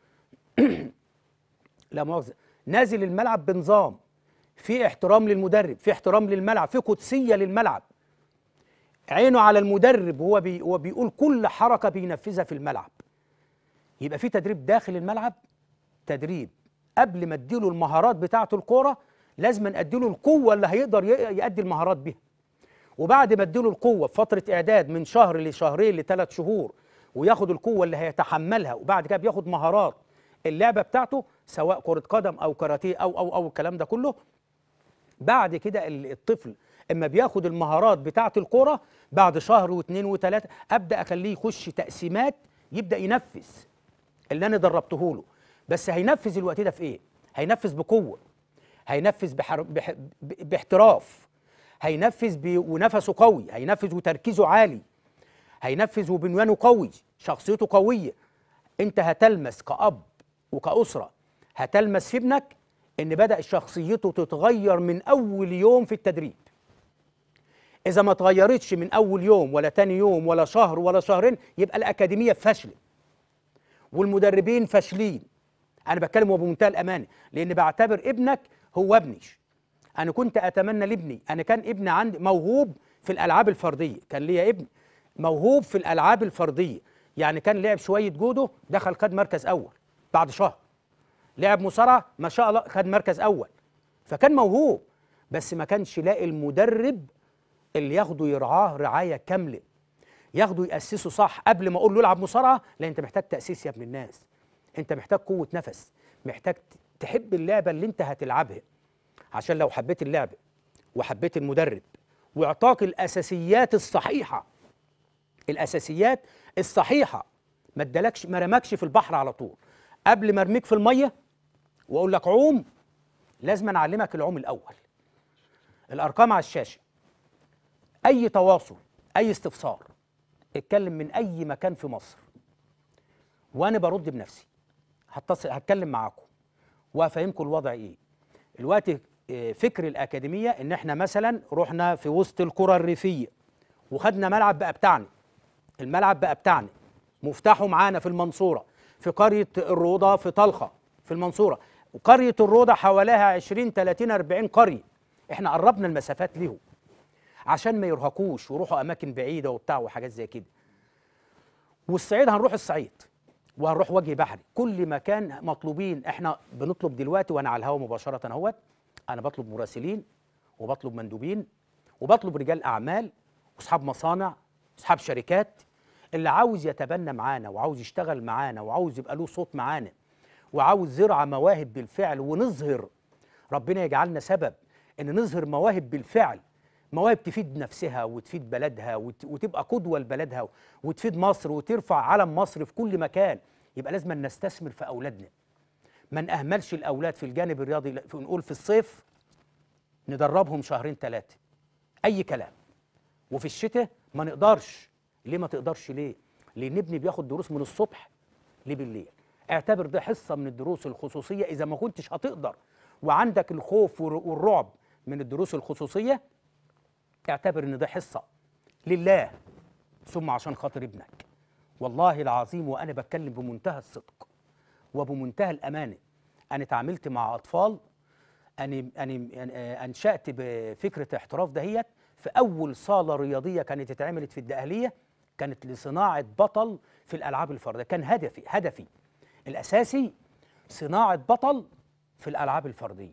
لا مؤاخذه نازل الملعب بنظام في احترام للمدرب في احترام للملعب في قدسيه للملعب عينه على المدرب وهو بي هو بيقول كل حركه بينفذها في الملعب يبقى في تدريب داخل الملعب تدريب قبل ما اديله المهارات بتاعه الكوره لازم اديله القوه اللي هيقدر ي- يأدي المهارات بيها وبعد ما اديله القوه في فتره اعداد من شهر لشهرين لثلاث شهور وياخد القوه اللي هيتحملها وبعد كده بياخد مهارات اللعبه بتاعته سواء كره قدم او كاراتيه او او او الكلام ده كله بعد كده ال- الطفل اما بياخد المهارات بتاعه الكره بعد شهر واثنين وثلاثه ابدا اخليه يخش تقسيمات يبدا ينفذ اللي انا دربته له بس هينفذ الوقت ده في ايه هينفذ بقوه هينفذ بحر... بح... ب- باحتراف هينفذ ب... ونفسه قوي هينفذ وتركيزه عالي هينفذ وبنيانه قوي شخصيته قويه انت هتلمس كأب وكأسرة هتلمس في ابنك ان بدأ شخصيته تتغير من اول يوم في التدريب اذا ما اتغيرتش من اول يوم ولا تاني يوم ولا شهر ولا شهرين يبقى الاكاديميه فاشله والمدربين فاشلين انا بتكلم وبمنتهى الامانه لان بعتبر ابنك هو ابني انا كنت اتمنى لابني انا كان ابني عندي موهوب في الالعاب الفرديه كان ليا ابن موهوب في الالعاب الفرديه يعني كان لعب شويه جودو دخل خد مركز اول بعد شهر لعب مصارعه ما شاء الله خد مركز اول فكان موهوب بس ما كانش لاقي المدرب اللي ياخده يرعاه رعايه كامله ياخده ياسسه صح قبل ما اقول له العب مصارعه لا انت محتاج تاسيس يا ابن الناس انت محتاج قوه نفس محتاج تحب اللعبه اللي انت هتلعبها عشان لو حبيت اللعبه وحبيت المدرب واعطاك الاساسيات الصحيحه الاساسيات الصحيحه ما ادالكش ما رماكش في البحر على طول قبل ما ارميك في الميه واقول لك عوم لازم اعلمك العوم الاول الارقام على الشاشه اي تواصل اي استفسار اتكلم من اي مكان في مصر وانا برد بنفسي هتصل هتكلم معاكم وافهمكم الوضع ايه الوقت آه، فكر الاكاديميه ان احنا مثلا رحنا في وسط القرى الريفيه وخدنا ملعب بقى بتاعنا الملعب بقى بتاعنا مفتاحه معانا في المنصوره في قريه الروضه في طلخه في المنصوره وقريه الروضه حواليها 20 30 40 قريه احنا قربنا المسافات ليهم عشان ما يرهقوش ويروحوا اماكن بعيده وبتاع وحاجات زي كده والصعيد هنروح الصعيد وهنروح وجه بحري كل مكان مطلوبين احنا بنطلب دلوقتي وانا على الهواء مباشره اهوت انا بطلب مراسلين وبطلب مندوبين وبطلب رجال اعمال واصحاب مصانع اصحاب شركات اللي عاوز يتبنى معانا وعاوز يشتغل معانا وعاوز يبقى له صوت معانا وعاوز زرع مواهب بالفعل ونظهر ربنا يجعلنا سبب ان نظهر مواهب بالفعل مواهب تفيد نفسها وتفيد بلدها وت- وتبقى قدوه لبلدها وتفيد مصر وترفع علم مصر في كل مكان يبقى لازم نستثمر في اولادنا ما نأهملش الاولاد في الجانب الرياضي لا، في- نقول في الصيف ندربهم شهرين ثلاثه اي كلام وفي الشتاء ما نقدرش ليه ما تقدرش ليه لان ابني بياخد دروس من الصبح لبالليل اعتبر ده حصه من الدروس الخصوصيه اذا ما كنتش هتقدر وعندك الخوف والر- والرعب من الدروس الخصوصيه اعتبر ان ده حصه لله ثم عشان خاطر ابنك والله العظيم وانا بتكلم بمنتهى الصدق وبمنتهى الامانه انا اتعاملت مع اطفال أنا أنا أنشأت بفكرة احتراف دهيت في أول صالة رياضية كانت اتعملت في الدقهلية كانت لصناعة بطل في الألعاب الفردية كان هدفي هدفي الأساسي صناعة بطل في الألعاب الفردية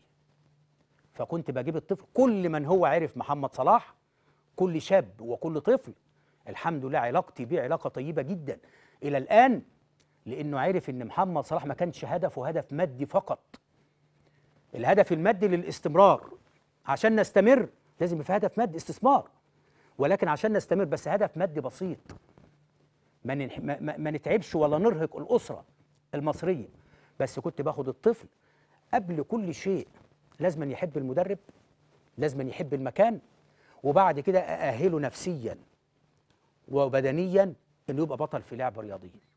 فكنت بجيب الطفل كل من هو عرف محمد صلاح كل شاب وكل طفل الحمد لله علاقتي بيه علاقة طيبة جدا إلى الآن لأنه عرف إن محمد صلاح ما كانش هدفه هدف مادي فقط الهدف المادي للاستمرار عشان نستمر لازم يبقى في هدف مادي استثمار ولكن عشان نستمر بس هدف مادي بسيط ما, ننح... ما, ما, ما نتعبش ولا نرهق الأسرة المصرية بس كنت باخد الطفل قبل كل شيء لازم يحب المدرب لازم يحب المكان وبعد كده أأهله نفسيا وبدنيا انه يبقى بطل في لعبه رياضيه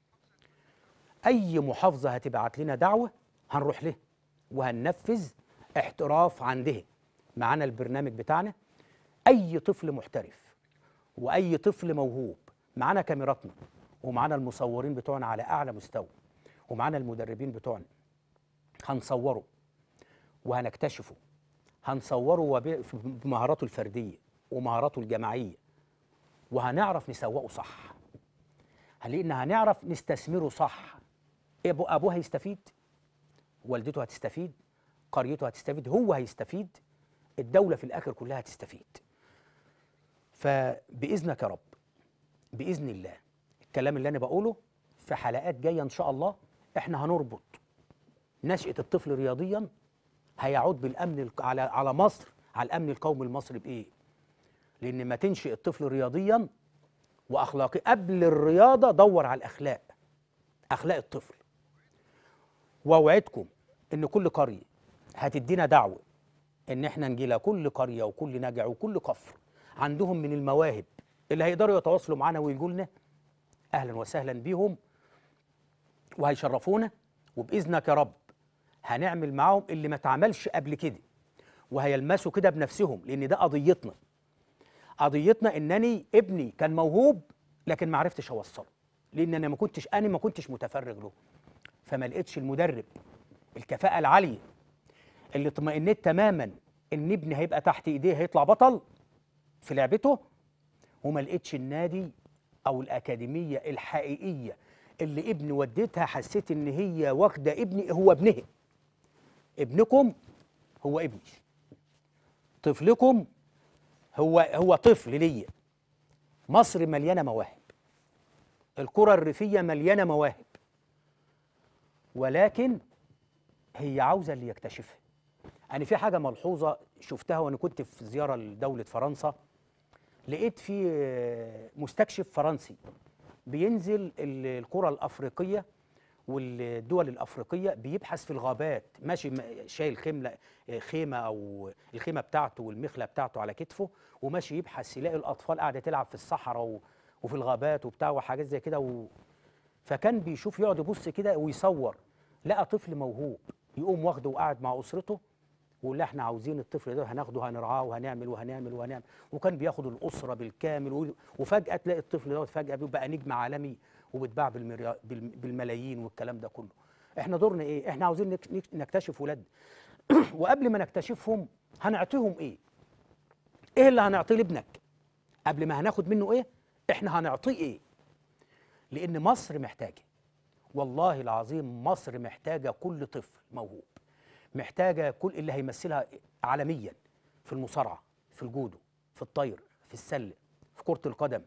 اي محافظه هتبعت لنا دعوه هنروح له وهننفذ احتراف عندها معانا البرنامج بتاعنا اي طفل محترف واي طفل موهوب معانا كاميراتنا ومعانا المصورين بتوعنا على اعلى مستوى ومعانا المدربين بتوعنا هنصوره وهنكتشفه هنصوره وب- بمهاراته الفرديه ومهاراته الجماعيه وهنعرف نسوقه صح لان هنعرف نستثمره صح أبو ابوه هيستفيد والدته هتستفيد قريته هتستفيد هو هيستفيد الدوله في الاخر كلها هتستفيد فباذنك يا رب باذن الله الكلام اللي انا بقوله في حلقات جايه ان شاء الله احنا هنربط نشاه الطفل رياضيا هيعود بالامن الق- على على مصر على الامن القومي المصري بايه لان ما تنشئ الطفل رياضيا واخلاقي قبل الرياضه دور على الاخلاق اخلاق الطفل واوعدكم ان كل قريه هتدينا دعوه ان احنا نجي لها كل قريه وكل نجع وكل كفر عندهم من المواهب اللي هيقدروا يتواصلوا معانا ويجوا لنا اهلا وسهلا بيهم وهيشرفونا وباذنك يا رب هنعمل معاهم اللي ما اتعملش قبل كده وهيلمسوا كده بنفسهم لان ده قضيتنا قضيتنا انني ابني كان موهوب لكن ما عرفتش اوصله لان انا ما كنتش انا ما كنتش متفرغ له فما لقيتش المدرب الكفاءه العاليه اللي اطمئنيت تماما ان ابني هيبقى تحت ايديه هيطلع بطل في لعبته وما لقيتش النادي او الاكاديميه الحقيقيه اللي ابني وديتها حسيت ان هي واخده ابني هو ابنها ابنكم هو ابني طفلكم هو هو طفل ليا مصر مليانه مواهب الكره الريفيه مليانه مواهب ولكن هي عاوزه اللي يكتشفها انا في حاجه ملحوظه شفتها وانا كنت في زياره لدوله فرنسا لقيت في آه، مستكشف فرنسي بينزل ال- القرى الافريقيه والدول الافريقيه بيبحث في الغابات ماشي م- شايل خيمه خيمه او الخيمه بتاعته والمخله بتاعته على كتفه وماشي يبحث يلاقي الاطفال قاعده تلعب في الصحراء و- وفي الغابات وبتاع وحاجات زي كده و... فكان بيشوف يقعد يبص كده ويصور لقى طفل موهوب يقوم واخده وقاعد مع اسرته ويقول لها احنا عاوزين الطفل ده هناخده هنرعاه وهنعمل وهنعمل وهنعمل وكان بياخد الاسره بالكامل و- وفجاه تلاقي الطفل دوت فجاه بيبقى نجم عالمي وبيتباع بالمريا- بالم- بالملايين والكلام ده كله احنا دورنا ايه احنا عاوزين نك- نك- نكتشف ولاد وقبل ما نكتشفهم هنعطيهم ايه ايه اللي هنعطيه لابنك قبل ما هناخد منه ايه احنا هنعطيه ايه لان مصر محتاجه والله العظيم مصر محتاجه كل طفل موهوب محتاجه كل اللي هيمثلها عالميا في المصارعه في الجودو في الطير في السله في كره القدم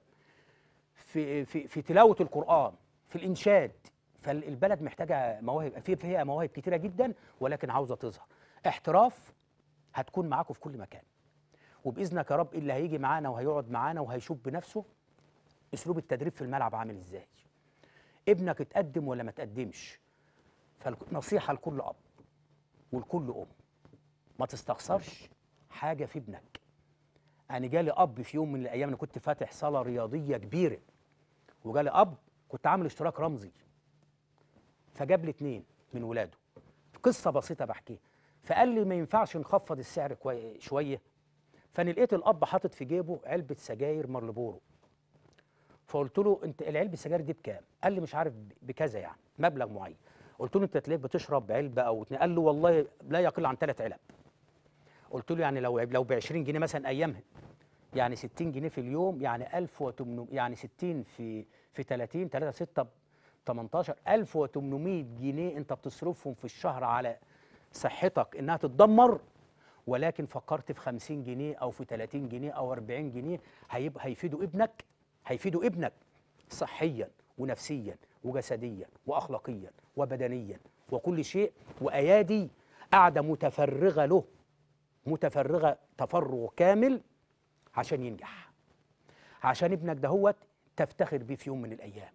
في في في تلاوه القران في الانشاد فالبلد محتاجه مواهب في فيها مواهب كتيره جدا ولكن عاوزه تظهر احتراف هتكون معاكم في كل مكان وباذنك يا رب اللي هيجي معانا وهيقعد معانا وهيشوف بنفسه اسلوب التدريب في الملعب عامل ازاي ابنك اتقدم ولا ما تقدمش فنصيحه لكل اب ولكل ام ما تستخسرش حاجه في ابنك انا جالي اب في يوم من الايام انا كنت فاتح صاله رياضيه كبيره وجالي اب كنت عامل اشتراك رمزي فجاب لي اتنين من ولاده قصه بسيطه بحكيها فقال لي ما ينفعش نخفض السعر كوي شويه فانا لقيت الاب حاطط في جيبه علبه سجاير مارلبورو فقلت له انت العلبه السجاير دي بكام؟ قال لي مش عارف بكذا يعني مبلغ معين قلت له انت تلاقيك بتشرب علبه او اتنين قال له والله لا يقل عن ثلاث علب قلت له يعني لو لو ب 20 جنيه مثلا ايامها يعني 60 جنيه في اليوم يعني 1800 يعني 60 في في 30 3 6 18 1800 جنيه انت بتصرفهم في الشهر على صحتك انها تتدمر ولكن فكرت في 50 جنيه او في 30 جنيه او 40 جنيه هيبقى هيفيدوا ابنك هيفيدوا ابنك صحيا ونفسيا وجسديا واخلاقيا وبدنيا وكل شيء وايادي قاعده متفرغه له متفرغه تفرغ كامل عشان ينجح عشان ابنك دهوت تفتخر بيه في يوم من الايام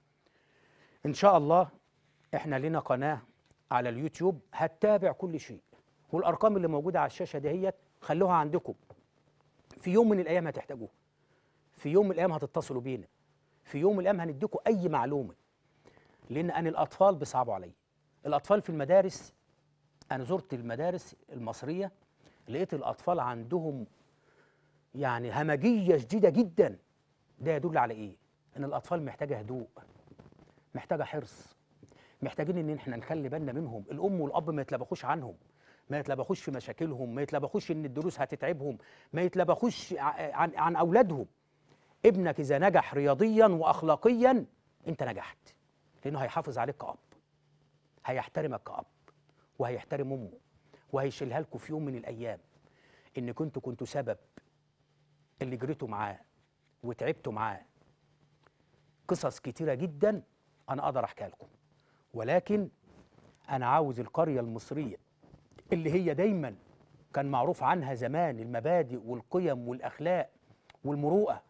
ان شاء الله احنا لنا قناه على اليوتيوب هتتابع كل شيء والارقام اللي موجوده على الشاشه دهيت خلوها عندكم في يوم من الايام هتحتاجوها في يوم من الايام هتتصلوا بينا في يوم من الايام هنديكم اي معلومه لان انا الاطفال بيصعبوا عليا الاطفال في المدارس انا زرت المدارس المصريه لقيت الاطفال عندهم يعني همجيه شديده جدا ده يدل على ايه ان الاطفال محتاجه هدوء محتاجه حرص محتاجين ان احنا نخلي بالنا منهم الام والاب ما يتلبخوش عنهم ما يتلبخوش في مشاكلهم ما يتلبخوش ان الدروس هتتعبهم ما يتلبخوش ع- عن عن اولادهم ابنك اذا نجح رياضيا واخلاقيا انت نجحت لانه هيحافظ عليك كاب هيحترمك كاب وهيحترم امه وهيشيلها لكم في يوم من الايام ان كنتوا كنتوا سبب اللي جريتوا معاه وتعبتوا معاه قصص كتيره جدا انا اقدر احكيها لكم ولكن انا عاوز القريه المصريه اللي هي دايما كان معروف عنها زمان المبادئ والقيم والاخلاق والمروءه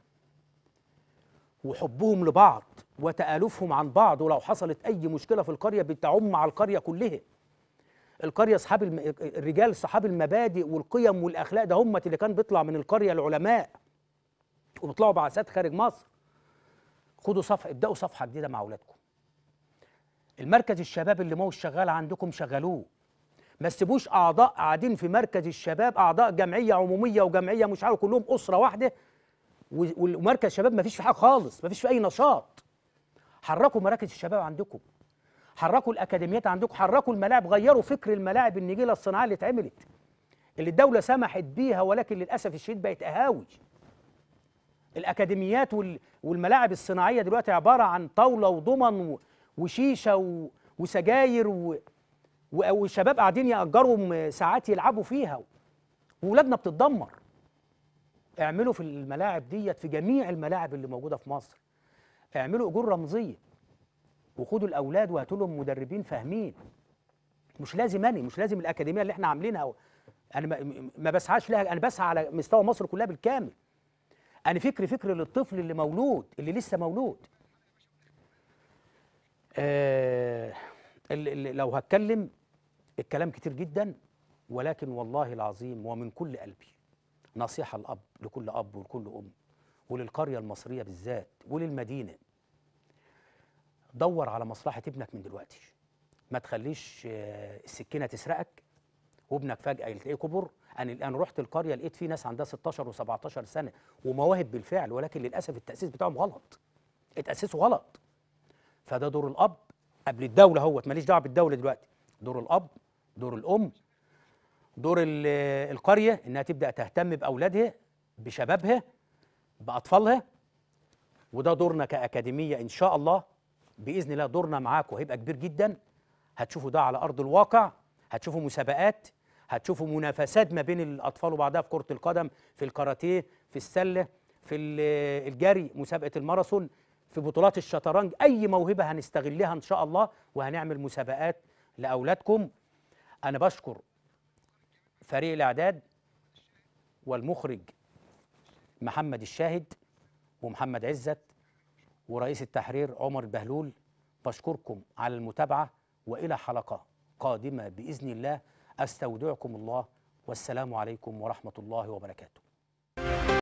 وحبهم لبعض وتآلفهم عن بعض ولو حصلت أي مشكلة في القرية بتعم على القرية كلها القرية أصحاب الم... الرجال صحاب المبادئ والقيم والأخلاق ده هم اللي كان بيطلع من القرية العلماء وبيطلعوا بعثات خارج مصر خدوا صفحة ابدأوا صفحة جديدة مع أولادكم المركز الشباب اللي مو شغال عندكم شغلوه ما تسيبوش أعضاء قاعدين في مركز الشباب أعضاء جمعية عمومية وجمعية مش عارف كلهم أسرة واحدة و- ومركز الشباب ما فيش في حاجه خالص ما فيش في اي نشاط حركوا مراكز الشباب عندكم حركوا الاكاديميات عندكم حركوا الملاعب غيروا فكر الملاعب النجيله الصناعيه اللي اتعملت اللي الدوله سمحت بيها ولكن للاسف الشديد بقت قهاوي الاكاديميات وال- والملاعب الصناعيه دلوقتي عباره عن طاوله وضمن و- وشيشه و- وسجاير و- و- والشباب قاعدين ياجروا ساعات يلعبوا فيها وولادنا بتتدمر اعملوا في الملاعب ديت في جميع الملاعب اللي موجوده في مصر اعملوا اجور رمزيه وخدوا الاولاد وهاتوا لهم مدربين فاهمين مش لازم انا مش لازم الاكاديميه اللي احنا عاملينها انا ما, ما بسعاش لها انا بسعى على مستوى مصر كلها بالكامل انا فكري فكر للطفل اللي مولود اللي لسه مولود آه اللي اللي لو هتكلم الكلام كتير جدا ولكن والله العظيم ومن كل قلبي نصيحة الأب لكل أب ولكل أم وللقرية المصرية بالذات وللمدينة دور على مصلحة ابنك من دلوقتي ما تخليش آه، السكينة تسرقك وابنك فجأة تلاقيه كبر أنا الآن رحت القرية لقيت في ناس عندها 16 و17 سنة ومواهب بالفعل ولكن للأسف التأسيس بتاعهم غلط اتأسسوا غلط فده دور الأب قبل الدولة هوت ماليش دعوة بالدولة دلوقتي دور الأب دور الأم دور ال- القرية إنها تبدأ تهتم بأولادها بشبابها بأطفالها وده دورنا كأكاديمية إن شاء الله بإذن الله دورنا معاكم هيبقى كبير جدا هتشوفوا ده على أرض الواقع هتشوفوا مسابقات هتشوفوا منافسات ما بين الأطفال وبعضها في كرة القدم في الكاراتيه في السلة في ال- الجري مسابقة الماراثون في بطولات الشطرنج أي موهبة هنستغلها إن شاء الله وهنعمل مسابقات لأولادكم أنا بشكر فريق الإعداد والمخرج محمد الشاهد ومحمد عزت ورئيس التحرير عمر البهلول بشكركم على المتابعة وإلى حلقة قادمة بإذن الله أستودعكم الله والسلام عليكم ورحمة الله وبركاته